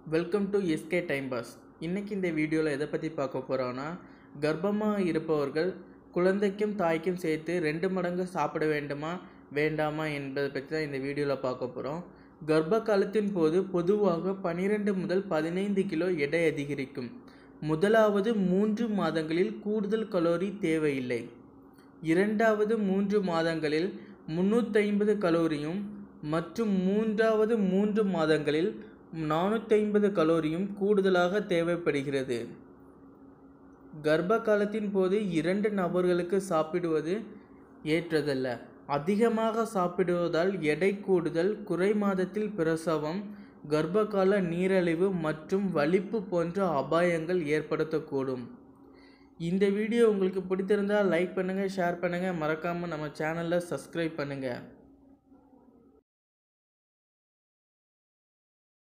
welcome to SK time pass இன்றைக்கி இந்த வீடியோவில் எதை பற்றி பார்க்க போகிறோன்னா கர்ப்பமாக இருப்பவர்கள் குழந்தைக்கும் தாய்க்கும் சேர்த்து ரெண்டு மடங்கு சாப்பிட வேண்டுமா வேண்டாமா என்பதை பற்றி தான் இந்த வீடியோவில் பார்க்க போகிறோம் கர்ப்ப காலத்தின் போது பொதுவாக பன்னிரெண்டு முதல் பதினைந்து கிலோ எடை அதிகரிக்கும் முதலாவது மூன்று மாதங்களில் கூடுதல் கலோரி தேவையில்லை இரண்டாவது மூன்று மாதங்களில் முந்நூற்றி கலோரியும் மற்றும் மூன்றாவது மூன்று மாதங்களில் நானூற்றி கலோரியும் கூடுதலாக தேவைப்படுகிறது கர்ப்ப காலத்தின் போது இரண்டு நபர்களுக்கு சாப்பிடுவது ஏற்றதல்ல அதிகமாக சாப்பிடுவதால் எடை கூடுதல் குறை மாதத்தில் பிரசவம் கர்ப்பகால நீரழிவு மற்றும் வலிப்பு போன்ற அபாயங்கள் ஏற்படுத்தக்கூடும் இந்த வீடியோ உங்களுக்கு பிடித்திருந்தால் லைக் பண்ணுங்கள் ஷேர் பண்ணுங்கள் மறக்காமல் நம்ம சேனலை சப்ஸ்கிரைப் பண்ணுங்கள்